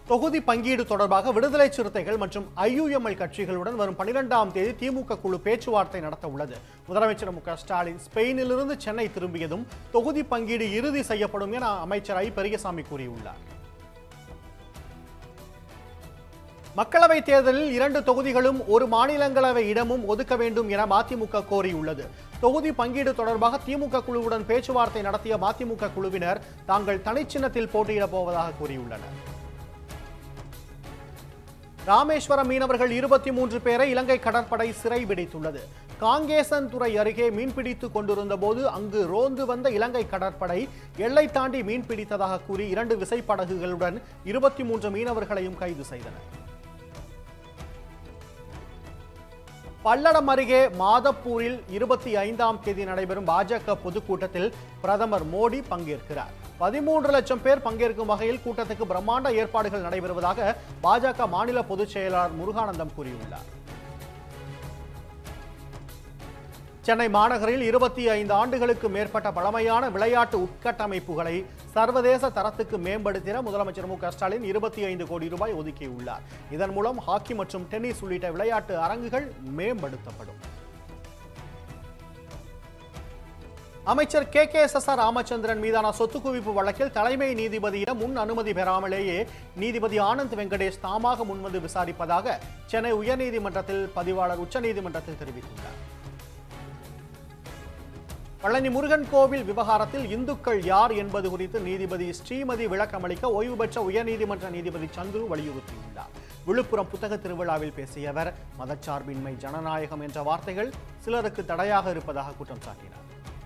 தொகுதி பங்கீடு தொடர்பாக விடுதலை சிறுத்தைகள் மற்றும் ஐயுஎம்எல் கட்சிகளுடன் வரும் பனிரெண்டாம் தேதி திமுக குழு பேச்சுவார்த்தை நடத்த உள்ளது முதலமைச்சர் மு க ஸ்டாலின் ஸ்பெயினிலிருந்து சென்னை திரும்பியதும் தொகுதி பங்கீடு இறுதி செய்யப்படும் என அமைச்சர் ஐ பெரியசாமி கூறியுள்ளார் மக்களவை தேர்தலில் இரண்டு தொகுதிகளும் ஒரு மாநிலங்களவை இடமும் ஒதுக்க வேண்டும் என மதிமுக கோரியுள்ளது தொகுதி பங்கீடு தொடர்பாக திமுக குழுவுடன் பேச்சுவார்த்தை நடத்திய மதிமுக குழுவினர் தாங்கள் தனிச்சின்னத்தில் போட்டியிடப் போவதாக கூறியுள்ளனர் ராமேஸ்வரம் மீனவர்கள் இருபத்தி மூன்று பேரை இலங்கை கடற்படை சிறை பிடித்துள்ளது காங்கேசன்துறை அருகே மீன்பிடித்துக் கொண்டிருந்த போது அங்கு ரோந்து வந்த இலங்கை கடற்படை எல்லை தாண்டி மீன் பிடித்ததாக கூறி இரண்டு விசைப்படகுகளுடன் இருபத்தி மூன்று மீனவர்களையும் கைது செய்தனர் பல்லடம் அருகே மாதப்பூரில் இருபத்தி ஐந்தாம் தேதி நடைபெறும் பாஜக பொதுக்கூட்டத்தில் பிரதமர் மோடி பங்கேற்கிறார் பதிமூன்று லட்சம் பேர் பங்கேற்கும் வகையில் கூட்டத்துக்கு பிரம்மாண்ட ஏற்பாடுகள் நடைபெறுவதாக பாஜக மாநில பொதுச் செயலாளர் முருகானந்தம் கூறியுள்ளார் சென்னை மாநகரில் இருபத்தி ஐந்து ஆண்டுகளுக்கு மேற்பட்ட பழமையான விளையாட்டு உட்கட்டமைப்புகளை சர்வதேச தரத்துக்கு மேம்படுத்திட முதலமைச்சர் மு க ஸ்டாலின் இருபத்தி ஐந்து கோடி ரூபாய் ஒதுக்கியுள்ளார் இதன் மூலம் ஹாக்கி மற்றும் டென்னிஸ் உள்ளிட்ட விளையாட்டு அரங்குகள் மேம்படுத்தப்படும் அமைச்சர் K K S S R Ramachandran மீதான சொத்து குவிப்பு வழக்கில் தலைமை நீதிபதியிடம் முன் அனுமதி பெறாமலேயே நீதிபதி ஆனந்த் வெங்கடேஷ் தாமாக முன்வந்து விசாரிப்பதாக சென்னை உயர்நீதிமன்றத்தில் பதிவாளர் உச்சநீதிமன்றத்தில் தெரிவித்துள்ளார் பழனி முருகன் கோவில் விவகாரத்தில் இந்துக்கள் யார் என்பது குறித்து நீதிபதி ஸ்ரீமதி விளக்கமளிக்க ஓய்வு பெற்ற உயர்நீதிமன்ற நீதிபதி சந்துரு வலியுறுத்தியுள்ளார் விழுப்புரம் புத்தக திருவிழாவில் பேசிய அவர் மதச்சார்பின்மை ஜனநாயகம் என்ற வார்த்தைகள் சிலருக்கு தடையாக இருப்பதாக குற்றம் சாட்டினார்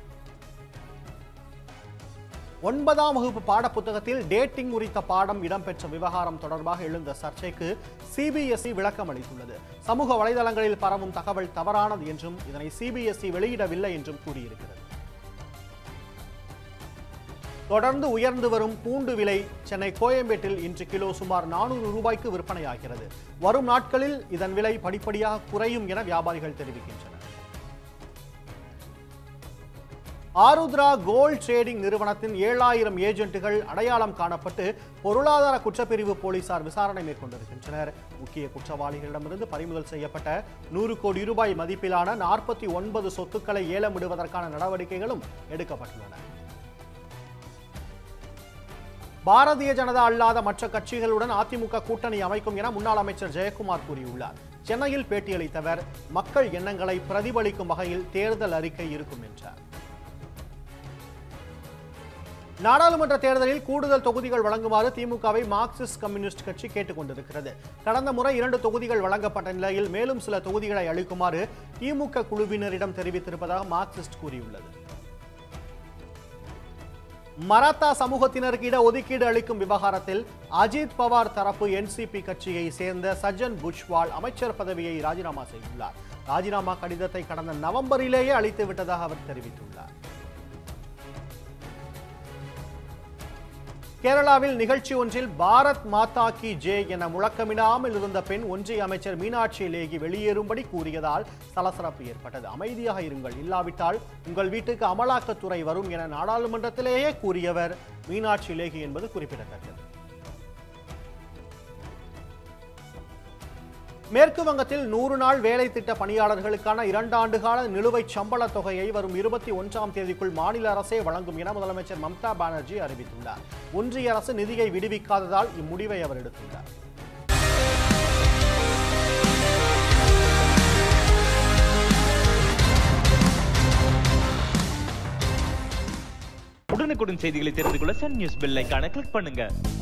ஒன்பதாம் வகுப்பு பாடப்புத்தகத்தில் டேட்டிங் குறித்த பாடம் இடம்பெற்ற விவகாரம் தொடர்பாக எழுந்த சர்ச்சைக்கு சிபிஎஸ்இ விளக்கம் அளித்துள்ளது சமூக வலைதளங்களில் பரவும் தகவல் தவறானது என்றும் இதனை சிபிஎஸ்இ வெளியிடவில்லை என்றும் கூறியிருக்கிறது தொடர்ந்து உயர்ந்து வரும் பூண்டு விலை சென்னை கோயம்பேட்டில் இன்று கிலோ சுமார் நானூறு ரூபாய்க்கு விற்பனையாகிறது வரும் நாட்களில் இதன் விலை படிப்படியாக குறையும் என வியாபாரிகள் தெரிவிக்கின்றனர் ஆருத்ரா கோல்ட் ட்ரேடிங் நிறுவனத்தின் ஏழாயிரம் ஏஜென்ட்டுகள் அடையாளம் காணப்பட்டு பொருளாதார குற்றப்பிரிவு போலீசார் விசாரணை மேற்கொண்டிருக்கின்றனர் முக்கிய குற்றவாளிகளிடமிருந்து பறிமுதல் செய்யப்பட்ட நூறு கோடி ரூபாய் மதிப்பிலான நாற்பத்தி ஒன்பது சொத்துக்களை ஏலமிடுவதற்கான நடவடிக்கைகளும் எடுக்கப்பட்டுள்ளன பாரதிய ஜனதா அல்லாத மற்ற கட்சிகளுடன் அதிமுக கூட்டணி அமைக்கும் என முன்னாள் அமைச்சர் ஜெயக்குமார் கூறியுள்ளார் சென்னையில் பேட்டியளித்தவர் மக்கள் எண்ணங்களை பிரதிபலிக்கும் வகையில் தேர்தல் அறிக்கை இருக்கும் என்றார் நாடாளுமன்ற தேர்தலில் கூடுதல் தொகுதிகள் வழங்குமாறு திமுகவை மார்க்சிஸ்ட் கம்யூனிஸ்ட் கட்சி கேட்டுக் கொண்டிருக்கிறது கடந்த முறை இரண்டு தொகுதிகள் வழங்கப்பட்ட நிலையில் மேலும் சில தொகுதிகளை அளிக்குமாறு திமுக குழுவினரிடம் தெரிவித்திருப்பதாக மார்க்சிஸ்ட் கூறியுள்ளது மராத்தா சமூகத்தினருக்கு இட ஒதுக்கீடு அளிக்கும் விவகாரத்தில் அஜித் பவார் தரப்பு என்சிபி கட்சியை சேர்ந்த சஜ்ஜன் புஷ்வால் அமைச்சர் பதவியை ராஜினாமா செய்துள்ளார் ராஜினாமா கடிதத்தை கடந்த நவம்பரிலேயே அளித்து விட்டதாக அவர் தெரிவித்துள்ளார் கேரளாவில் நிகழ்ச்சி ஒன்றில் பாரத் மாதா கி ஜே என முழக்கமிடாமல் இருந்த பெண் ஒன்றிய அமைச்சர் மீனாட்சி லேகி வெளியேறும்படி கூறியதால் சலசலப்பு ஏற்பட்டது அமைதியாக இருங்கள் இல்லாவிட்டால் உங்கள் வீட்டுக்கு அமலாக்கத்துறை வரும் என நாடாளுமன்றத்திலேயே கூறியவர் மீனாட்சி லேகி என்பது குறிப்பிடத்தக்கது மேற்கு வங்கத்தில் நூறு நாள் வேலை திட்ட பணியாளர்களுக்கான இரண்டு ஆண்டுகால நிலுவைச் சம்பள தொகையை வரும் இருபத்தி ஒன்றாம் தேதிக்குள் மாநில அரசே வழங்கும் என முதலமைச்சர் மம்தா பானர்ஜி அறிவித்துள்ளார் ஒன்றிய அரசு நிதியை விடுவிக்காததால் இம்முடிவை அவர் எடுத்துள்ளார் உடனுக்குடன் செய்திகளை தெரிந்து கொள்ள சன் நியூஸ் பெல் ஐகானை கிளிக் பண்ணுங்க